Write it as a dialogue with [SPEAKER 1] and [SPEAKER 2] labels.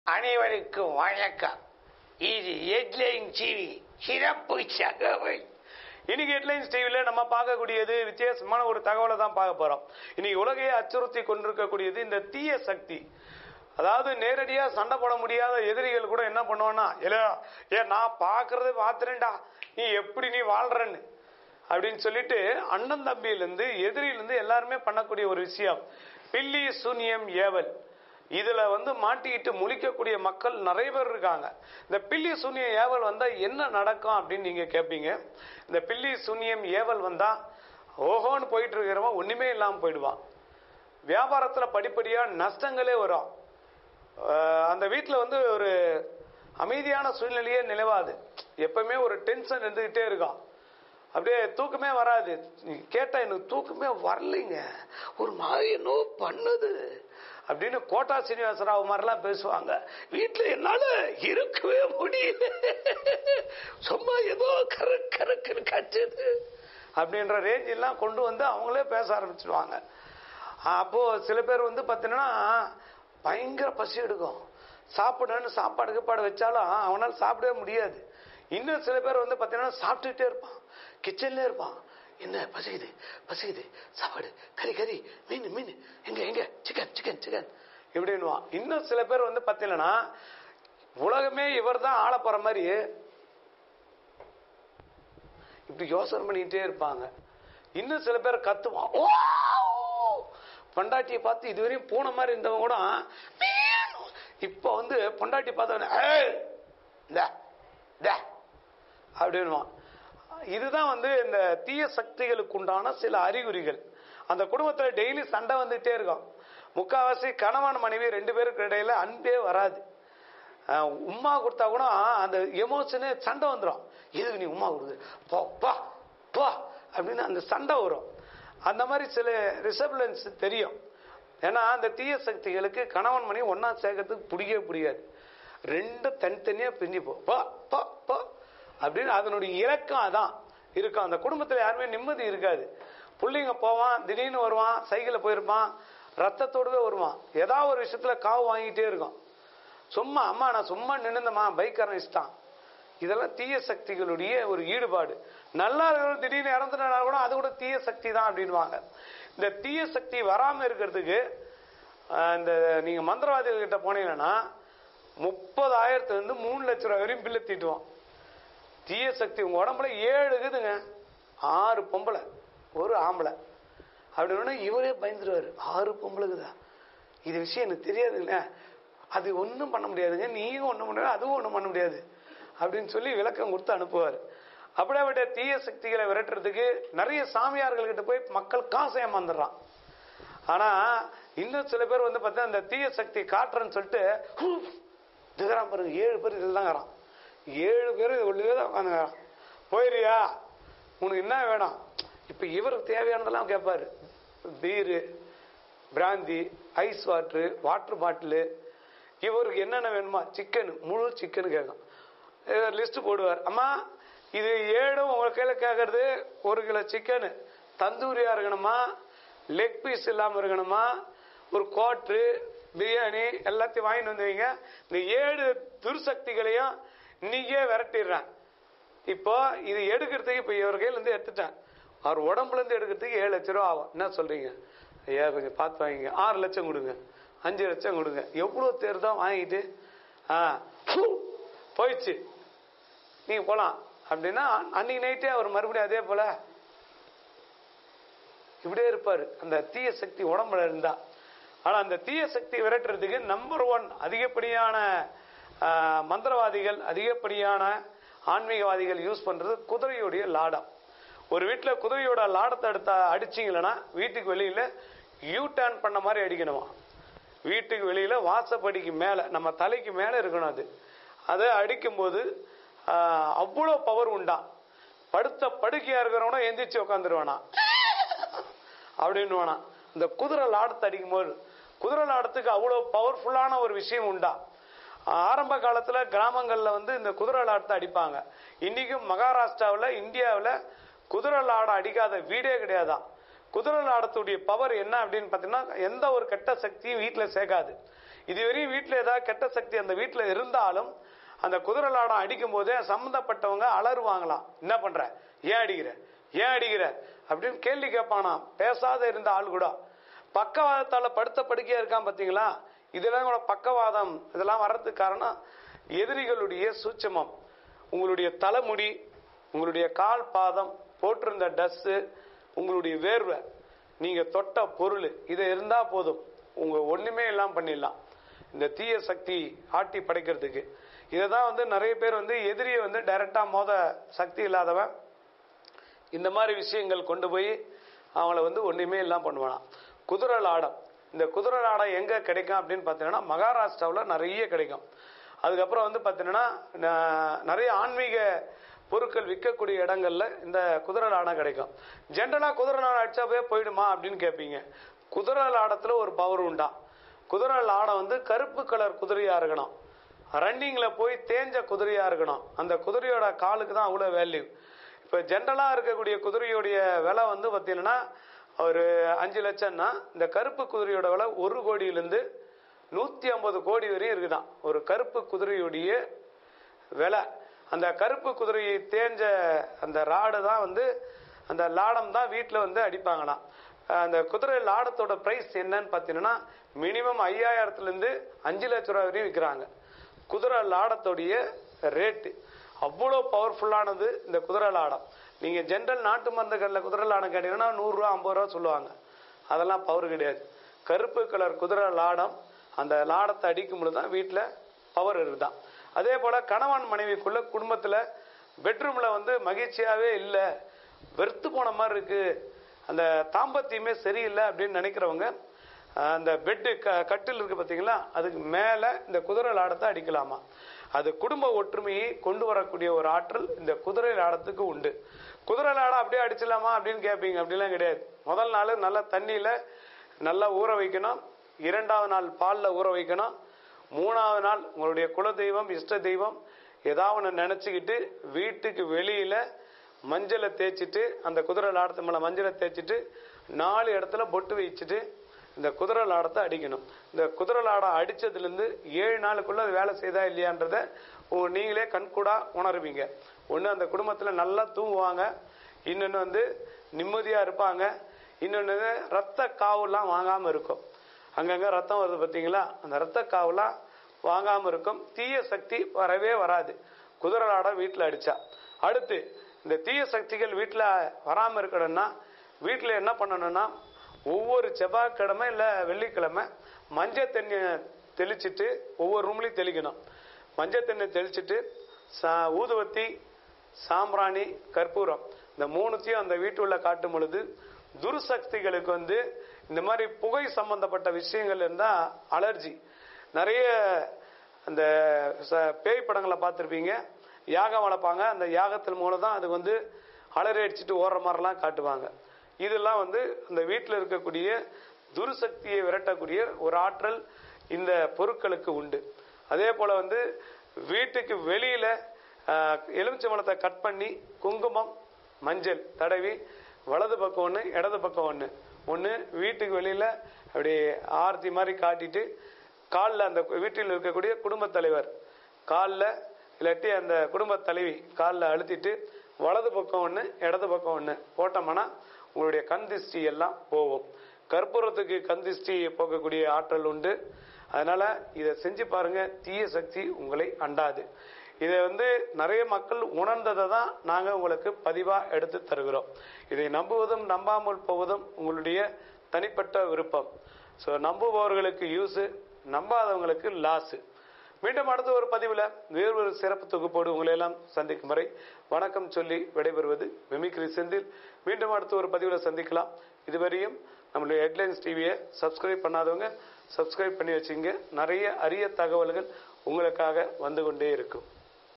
[SPEAKER 1] அனைவருக்கும் வணக்கம் இது ஹெட்லைன் டிவி சிறப்பு தகவல்
[SPEAKER 2] இன்னைக்கு ஹெட்லைன்ஸ் டிவில நம்ம பார்க்கக்கூடியது வித்தியாசமான ஒரு தகவலை தான் பார்க்க போறோம் இன்னைக்கு உலகையே அச்சுறுத்தி கொண்டிருக்கக்கூடியது இந்த தீய சக்தி அதாவது நேரடியா சண்டை போட முடியாத எதிரிகள் கூட என்ன பண்ணுவான்னா இல்ல ஏ நான் பாக்குறது பாத்துறேன்டா நீ எப்படி நீ வாழ்றன்னு அப்படின்னு சொல்லிட்டு அண்ணன் தம்பியிலிருந்து எதிரியிலிருந்து எல்லாருமே பண்ணக்கூடிய ஒரு விஷயம் பில்லி சூனியம் ஏவல் இதுல வந்து மாட்டிக்கிட்டு முழிக்கக்கூடிய மக்கள் நிறைய பேர் இருக்காங்க இந்த பில்லி சூனியம் ஏவல் வந்தா என்ன நடக்கும் அப்படின்னு நீங்க கேட்பீங்க இந்த பில்லி சூனியம் ஏவல் வந்தா ஓஹோன்னு போயிட்டு இருக்கிறவன் ஒண்ணுமே இல்லாம போயிடுவான் வியாபாரத்துல படிப்படியா நஷ்டங்களே வரும் அஹ் அந்த வீட்டுல வந்து ஒரு அமைதியான சூழ்நிலையே நிலவாது எப்பவுமே ஒரு டென்ஷன் இருந்துகிட்டே இருக்கும் அப்படியே தூக்கமே வராது நீ கேட்டா எனக்கு தூக்கமே வரலைங்க ஒரு மாதிரி என்னோ பண்ணுது அப்படின்னு கோட்டா சீனிவாசராவ் மாதிரிலாம் பேசுவாங்க வீட்டுல என்னால இருக்கவே முடியல சும்மா ஏதோ கரு கருக்குன்னு கட்டுது அப்படின்ற ரேஞ்ச் எல்லாம் கொண்டு வந்து அவங்களே பேச ஆரம்பிச்சிடுவாங்க அப்போ சில பேர் வந்து பார்த்தீங்கன்னா பயங்கர பசி எடுக்கும் சாப்பிடணும்னு சாப்பாடு கீப்பாடு வச்சாலும் அவனால் சாப்பிடவே முடியாது இன்னும் சில பேர் வந்து பார்த்தீங்கன்னா சாப்பிட்டுட்டே இருப்பான் கிச்சன்ல இருப்பான் என்ன பசிக்குது பசிக்குது சாப்பாடு கறி கறி மீன் மீன் எங்க எங்க சிக்கன் சிக்கன் சிக்கன் இப்படின்னுவான் இன்னும் சில பேர் வந்து பார்த்தீங்கன்னா உலகமே இவர் தான் ஆள போற மாதிரி இப்படி யோசனை பண்ணிக்கிட்டே இருப்பாங்க இன்னும் சில பேர் கத்துவான் ஓ பொண்டாட்டியை பார்த்து இதுவரையும் பூனை மாதிரி இருந்தவங்க கூட "மீன்." இப்ப வந்து பொண்டாட்டி பார்த்தவன "ஏய், இந்தா, இந்தா." அப்படின்னுவான் இதுதான் வந்து இந்த தீய சக்திகளுக்கு உண்டான சில அறிகுறிகள் அந்த குடும்பத்துல டெய்லி சண்டை வந்துட்டே இருக்கும் முக்காவாசி கணவன் மனைவி ரெண்டு பேருக்கு இடையில அன்பே வராது அஹ் உம்மா கொடுத்தா கூட அந்த எமோஷனு சண்டை வந்துடும் எதுக்கு நீ உம்மா கொடுக்குது போ பா போ அப்படின்னு அந்த சண்டை வரும் அந்த மாதிரி சில ரிசப்லன்ஸ் தெரியும் ஏன்னா அந்த தீய சக்திகளுக்கு கணவன் மணி ஒன்னா சேர்க்கறதுக்கு பிடிக்கவே பிடிக்காது ரெண்டும் தனித்தனியா பிரிஞ்சு போ போ போ போ அப்படின்னு அதனுடைய இலக்கம் அதான் இருக்கும் அந்த குடும்பத்துல யாருமே நிம்மதி இருக்காது புள்ளைங்க போவான் திடீர்னு வருவான் சைக்கிளில் போயிருப்பான் ரத்தத்தோடவே வருவான் ஏதாவது ஒரு விஷயத்துல காவு வாங்கிட்டே இருக்கும் சும்மா அம்மா நான் சும்மா நின்னுந்தம்மா பைக்காரன் இஷ்டம் இதெல்லாம் தீய சக்திகளுடைய ஒரு ஈடுபாடு நல்லா இருக்கிற திடீர்னு இறந்துட்டா கூட அது கூட தீய சக்தி தான் அப்படின்வாங்க இந்த தீய சக்தி வராம இருக்கிறதுக்கு ஆஹ், இந்த நீங்க மந்திரவாதிகள் கிட்ட போனீங்கன்னா முப்பதாயிரத்துல இருந்து மூணு லட்சம் ரூபாய் வரையும் பில்லை தீட்டுவான் தீய சக்தி உங்க உடம்புல ஏழு இருக்குதுங்க ஆறு பொம்பளை ஒரு ஆம்பளை அப்படின்னு இவரே பயந்துருவாரு ஆறு பொம்பளைக்குதா இது விஷயம் எனக்கு தெரியாதுங்க அது ஒன்றும் பண்ண முடியாதுங்க நீயும் ஒன்றும் பண்ண முடியாது அதுவும் ஒன்றும் பண்ண முடியாது அப்படின்னு சொல்லி விளக்கம் கொடுத்து அனுப்புவார் அப்படியேப்பட்ட தீய சக்திகளை விரட்டுறதுக்கு நிறைய சாமியார்கள் கிட்ட போய் மக்கள் காசு ஏமாந்துடுறான் ஆனா இன்னும் சில பேர் வந்து பார்த்தா அந்த தீய சக்தி காட்டுறேன்னு சொல்லிட்டு "ஹூ, இதுகிறான் பாருங்க ஏழு பேர் இதில் தாங்கிறான் ஏழு பேர் உள்ளே தான் உட்காந்துக்கிறான் போயிரியா உனக்கு என்ன வேணும் இப்ப இவருக்கு தேவையானதெல்லாம் கேட்பாரு beer brandy ice water water bottle இவருக்கு என்னென்ன வேணுமா சிக்கன் முழு சிக்கன் கேட்கும் லிஸ்ட் போடுவார் அம்மா இது ஏழும் உங்க கையில கேட்கறது ஒரு கிலோ சிக்கன் தந்தூரியா இருக்கணுமா லெக் பீஸ் இல்லாம இருக்கணுமா ஒரு கோட்ரு பிரியாணி எல்லாத்தையும் வாங்கிட்டு வந்துவீங்க இந்த ஏழு துர்சக்திகளையும் இன்னைக்கே விரட்டிடுறேன் இப்போ இது எடுக்கிறதுக்கு இப்போ இவர் கையில இருந்து எடுத்துட்டேன் அவர் உடம்புல இருந்து எடுக்கிறதுக்கு ஏழு லட்சம் ரூபா ஆகும் என்ன சொல்றீங்க ஐயா கொஞ்சம் பார்த்து வாங்கிங்க ஆறு லட்சம் கொடுங்க அஞ்சு லட்சம் கொடுங்க எவ்வளவு தேர் தான் வாங்கிட்டு ஆ ஃபு, போயிடுச்சு நீங்க போலாம் அப்படின்னா அன்னைக்கு நைட்டே அவர் மறுபடியும் அதே போல இப்படியே இருப்பாரு அந்த தீய சக்தி உடம்புல இருந்தா ஆனா அந்த தீய சக்தி விரட்டுறதுக்கு நம்பர் ஒன் அதிகப்படியான ஆ, மந்திரவாதிகள் அதிகப்படியான ஆன்மீகவாதிகள் யூஸ் பண்றது குதிரையுடைய லாடம் ஒரு வீட்டுல குதிரையோட லாடத்தை எடுத்தா அடிச்சீங்களன்னா வீட்டுக்கு வெளியில யூ டர்ன் பண்ண மாதிரி அடிக்கணுமா வீட்டுக்கு வெளியில வாசப்படிக்கு மேல நம்ம தலைக்கு மேல இருக்கணும் அது அதை அடிக்கும்போது ஆஹ், அவ்வளோ பவர் உண்டா படுத்த படுக்கையா இருக்கிறவனும் எந்திரிச்சு உட்காந்துருவானா அப்படின்னு வேணாம் இந்த குதிரை லாடத்தை அடிக்கும்போது குதிரை லாடத்துக்கு அவ்வளோ பவர்ஃபுல்லான ஒரு விஷயம் உண்டா ஆரம்ப காலத்துல கிராமங்கள்ல வந்து இந்த குதிரை லாடத்தை அடிப்பாங்க இன்னைக்கும் மகாராஷ்டிராவில் இந்தியாவில் குதிரை லாடம் அடிக்காத வீடே கிடையாதான் குதிரை லாடத்துடைய பவர் என்ன அப்படின்னு பார்த்தீங்கன்னா எந்த ஒரு கெட்ட சக்தியும் வீட்டில் சேர்க்காது இதுவரையும் வீட்டில் ஏதாவது கெட்ட சக்தி அந்த வீட்டில் இருந்தாலும் அந்த குதிரை லாடம் அடிக்கும் போதே சம்மந்தப்பட்டவங்க அலறுவாங்களாம் என்ன பண்ற ஏன் அடிக்கிற ஏன் அடிக்கிற அப்படின்னு கேள்வி கேட்பானாம் பேசாத இருந்த ஆள் கூட பக்கவாதத்தால படுத்த படுக்கையா இருக்கான் பாத்தீங்களா இதெல்லாம் கூட பக்கவாதம் இதெல்லாம் வர்றதுக்கு காரணம் எதிரிகளுடைய சூட்சமம் உங்களுடைய தலைமுடி உங்களுடைய கால் பாதம் போட்டிருந்த டஸ்ஸு உங்களுடைய வேர்வை நீங்க தொட்ட பொருள் இது இருந்தா போதும் உங்க ஒண்ணுமே எல்லாம் பண்ணிடலாம் இந்த தீய சக்தி ஆட்டி படைக்கிறதுக்கு இதை தான் வந்து நிறைய பேர் வந்து எதிரியை வந்து டைரக்டா மோத சக்தி இல்லாதவன் இந்த மாதிரி விஷயங்கள் கொண்டு போய் அவங்கள வந்து ஒண்ணுமே இல்லாம பண்ணுவானாம் குதிரை லாடம் இந்த குதிரை லாடம் எங்க கிடைக்கும் அப்படின்னு பார்த்தீங்கன்னா மகாராஷ்டிராவில் நிறைய கிடைக்கும் அதுக்கப்புறம் வந்து பார்த்தீங்கன்னா ந- நிறைய ஆன்மீக பொருட்கள் விற்கக்கூடிய இடங்கள்ல இந்த குதிரை லாடம் கிடைக்கும் ஜென்ரலா குதிரை லாடம் அடிச்சாவே போயிடுமா அப்படின்னு கேட்பீங்க குதிரை லாடத்துல ஒரு பவர் உண்டா குதிரை லாடம் வந்து கருப்பு கலர் குதிரையா இருக்கணும் ரன்னிங்ல போய் தேஞ்ச குதிரையா இருக்கணும் அந்த குதிரையோட காலுக்கு தான் அவ்வளவு வேல்யூ இப்ப ஜென்ரலா இருக்கக்கூடிய குதிரையுடைய விலை வந்து பாத்தீங்கன்னா ஒரு அஞ்சு லட்சம்னா இந்த கருப்பு குதிரையோட விலை ஒரு கோடியிலிருந்து நூத்தி ஐம்பது கோடி வரையும் இருக்குதான் ஒரு கருப்பு குதிரையுடைய விலை அந்த கருப்பு குதிரையை தேஞ்ச அந்த ராடு தான் வந்து அந்த லாடம் தான் வீட்டில் வந்து அடிப்பாங்களாம் அந்த குதிரை லாடத்தோட பிரைஸ் என்னன்னு பார்த்தீங்கன்னா மினிமம் ஐயாயிரத்துலேருந்து அஞ்சு லட்ச ரூபா வரையும் விற்கிறாங்க குதிரை லாடத்தோடைய ரேட்டு அவ்வளோ பவர்ஃபுல்லானது இந்த குதிரை லாடம் நீங்கள் ஜென்ரல் நாட்டு மருந்துகளில் குதிரை லாடம் கேட்டீங்கன்னா நூறுரூவா ஐம்பது ரூபா சொல்லுவாங்க அதெல்லாம் பவர் கிடையாது கருப்பு கலர் குதிரை லாடம் அந்த லாடத்தை அடிக்கும் பொழுது தான் வீட்டில் பவர் இருக்குதான் அதே போல கணவன் மனைவிக்குள்ள குடும்பத்தில் பெட்ரூம்ல வந்து மகிழ்ச்சியாவே இல்லை வெறுத்து போன மாதிரி இருக்கு அந்த தாம்பத்தியமே சரியில்லை அப்படின்னு நினைக்கிறவங்க அஹ், அந்த பெட்டு க கட்டில் இருக்கு பார்த்தீங்களா அதுக்கு மேலே இந்த குதிரை லாடத்தை அடிக்கலாமா அது குடும்ப ஒற்றுமையை கொண்டு வரக்கூடிய ஒரு ஆற்றல் இந்த குதிரை லாடத்துக்கு உண்டு குதிரை லாடம் அப்படியே அடிச்சிடலாமா அப்படின்னு கேட்பீங்க அப்படிலாம் கிடையாது முதல் நாள் நல்லா தண்ணியில நல்லா ஊற வைக்கணும் இரண்டாவது நாள் பாலில் ஊற வைக்கணும் மூணாவது நாள் உங்களுடைய குல தெய்வம் இஷ்ட தெய்வம் ஏதாவது ஒன்று நினச்சிக்கிட்டு வீட்டுக்கு வெளியில மஞ்சளை தேய்ச்சிட்டு அந்த குதிரை லாடத்து மேலே மஞ்சளை தேய்ச்சிட்டு நாலு இடத்துல பொட்டு வச்சுட்டு இந்த குதிரை லாடத்தை அடிக்கணும் இந்த குதிரை லாடம் அடிச்சதுலேருந்து ஏழு நாளுக்குள்ள அது வேலை செய்தா இல்லையான்றத உங்க நீங்களே கண்கூடா உணருவீங்க ஒன்று அந்த குடும்பத்தில் நல்லா தூங்குவாங்க இன்னொன்று வந்து நிம்மதியாக இருப்பாங்க இன்னொன்று ரத்த காவுலாம் வாங்காமல் இருக்கும் அங்கங்க ரத்தம் வருது பார்த்தீங்களா அந்த ரத்த காவுலாம் வாங்காம இருக்கும் தீய சக்தி வரவே வராது குதிரை லாடம் வீட்டில் அடிச்சா அடுத்து இந்த தீய சக்திகள் வீட்டில் வராமல் இருக்கணும்னா வீட்டில் என்ன பண்ணணும்னா ஒவ்வொரு செவ்வாய்க்கிழமை இல்லை வெள்ளிக்கிழமை மஞ்சள் தண்ணியை தெளிச்சிட்டு ஒவ்வொரு ரூம்லையும் தெளிக்கணும் மஞ்சள் தண்ணி தெளிச்சிட்டு சா- ஊதுவத்தி சாம்பிராணி கற்பூரம் இந்த மூணுத்தையும் அந்த வீட்டுள்ள காட்டும் பொழுது துர்சக்திகளுக்கு வந்து இந்த மாதிரி புகை சம்பந்தப்பட்ட விஷயங்கள் இருந்தா அலர்ஜி நிறைய அந்த ச- பேய் படங்களை பார்த்துருப்பீங்க யாகம் வளர்ப்பாங்க அந்த யாகத்தின் மூலம் தான் அது வந்து அலறி அடிச்சுட்டு ஓடுற மாதிரிலாம் காட்டுவாங்க இதெல்லாம் வந்து அந்த வீட்டில் இருக்கக்கூடிய துர்சக்தியை விரட்டக்கூடிய ஒரு ஆற்றல் இந்த பொருட்களுக்கு உண்டு அதே போல வந்து வீட்டுக்கு வெளியில ஆஹ், எலுமிச்சம்பழத்தை கட் பண்ணி குங்குமம் மஞ்சள் தடவி வலது பக்கம் ஒன்று இடது பக்கம் ஒன்று ஒன்று வீட்டுக்கு வெளியில அப்படியே ஆர்த்தி மாதிரி காட்டிட்டு காலில் அந்த வீட்டில் இருக்கக்கூடிய குடும்பத் தலைவர் காலில் இல்லாட்டி அந்த குடும்பத் தலைவி காலில் அழுத்திட்டு வலது பக்கம் ஒன்று இடது பக்கம் ஒன்று போட்டோம்னா உங்களுடைய கண் திஷ்டி எல்லாம் போகும் கற்பூரத்துக்கு கண் திஷ்டி போக்கக்கூடிய ஆற்றல் உண்டு அதனால இதை செஞ்சு பாருங்க தீய சக்தி உங்களை அண்டாது இதை வந்து நிறைய மக்கள் உணர்ந்ததை தான் நாங்கள் உங்களுக்கு பதிவாக எடுத்து தருகிறோம் இதை நம்புவதும் நம்பாமல் போவதும் உங்களுடைய தனிப்பட்ட விருப்பம் ஸோ நம்புபவர்களுக்கு யூஸு நம்பாதவங்களுக்கு லாஸு மீண்டும் அடுத்த ஒரு பதிவில் வேறு ஒரு சிறப்பு தொகுப்போடு உங்களை எல்லாம் சந்திக்கும் வரை வணக்கம் சொல்லி விடைபெறுவது மிமிக்ரி செந்தில் மீண்டும் அடுத்த ஒரு பதிவில் சந்திக்கலாம் இதுவரையும் நம்மளுடைய ஹெட்லைன்ஸ் டிவியை சப்ஸ்கிரைப் பண்ணாதவங்க சப்ஸ்கிரைப் பண்ணி வச்சுங்க நிறைய அரிய தகவல்கள் உங்களுக்காக வந்து கொண்டே இருக்கும்